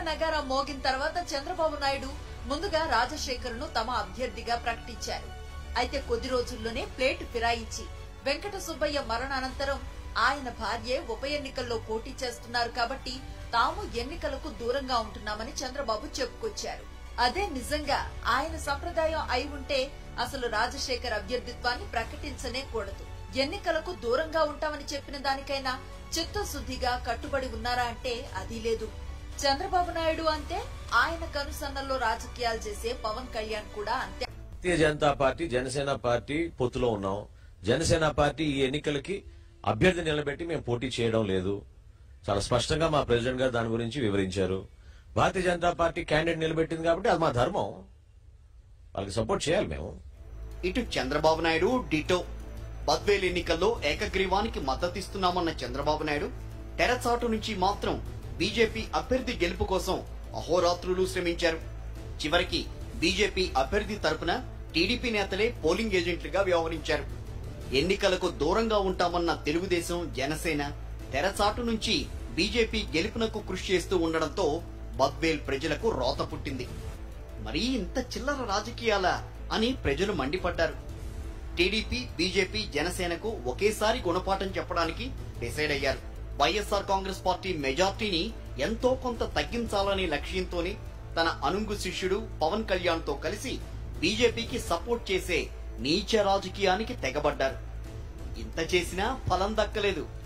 నగారా మోగిన తర్వాత చంద్రబాబు నాయుడు ముందుగా రాజశేఖర్ను తమ అభ్యర్థిగా ప్రకటించారు అయితే కొద్ది రోజుల్లోనే ప్లేట్ ఫిరాయించి వెంకట సుబ్బయ్య మరణానంతరం ఆయన భార్యే ఉప ఎన్నికల్లో పోటీ చేస్తున్నారు కాబట్టి తాము ఎన్నికలకు దూరంగా ఉంటున్నామని చంద్రబాబు చెప్పుకొచ్చారు అదే నిజంగా ఆయన సంప్రదాయం అయి ఉంటే అసలు రాజశేఖర్ అభ్యర్థిత్వాన్ని ప్రకటించనే కూడదు ఎన్నికలకు దూరంగా ఉంటామని చెప్పిన దానికైనా చిత్తశుద్ధిగా కట్టుబడి ఉన్నారా అంటే అది లేదు చంద్రబాబు నాయుడు అంటే ఆయన కనుసన్నల్లో రాజకీయాలు చేసే పవన్ కళ్యాణ్ కూడా అంతే భారతీయ జనతా పార్టీ జనసేన పార్టీ పొత్తులో ఉన్నాం జనసేన పార్టీ ఈ ఎన్నికలకి అభ్యర్థి నిలబెట్టి మేము పోటీ చేయడం లేదు చాలా స్పష్టంగా మా ప్రెసిడెంట్ గారు దాని గురించి వివరించారు భారతీయ జనతా పార్టీ క్యాండిడేట్ నిలబెట్టింది కాబట్టి అది మా ధర్మం వాళ్ళకి సపోర్ట్ చేయాలి మేము ఇటు చంద్రబాబు నాయుడు డిటో బద్వేల్ ఎన్నికల్లో ఏకగ్రీవానికి మద్దతిస్తున్నామన్న చంద్రబాబు నాయుడు తెరచాటు నుంచి మాత్రం బీజేపీ అభ్యర్థి గెలుపు కోసం అహోరాత్రులు శ్రమించారు చివరికి బీజేపీ అభ్యర్థి తరపున టీడీపీ నేతలే పోలింగ్ ఏజెంట్లుగా వ్యవహరించారు ఎన్నికలకు దూరంగా ఉంటామన్న తెలుగుదేశం జనసేన తెరచాటు నుంచి బీజేపీ గెలుపునకు కృషి చేస్తూ ఉండడంతో బద్వేల్ ప్రజలకు రోత పుట్టింది మరీ ఇంత చిల్లర రాజకీయాలా అని ప్రజలు మండిపడ్డారు టీడీపీ బీజేపీ జనసేనకు ఒకేసారి గుణపాఠం చెప్పడానికి డిసైడ్ అయ్యారు వైఎస్ఆర్ కాంగ్రెస్ పార్టీ మెజార్టీని ఎంతో కొంత తగ్గించాలనే లక్ష్యంతోనే తన అనుంగు శిష్యుడు పవన్ కళ్యాణ్ తో కలిసి బీజేపీకి సపోర్ట్ చేసే నీచ రాజకీయానికి తెగబడ్డారు ఇంత చేసినా ఫలం దక్కలేదు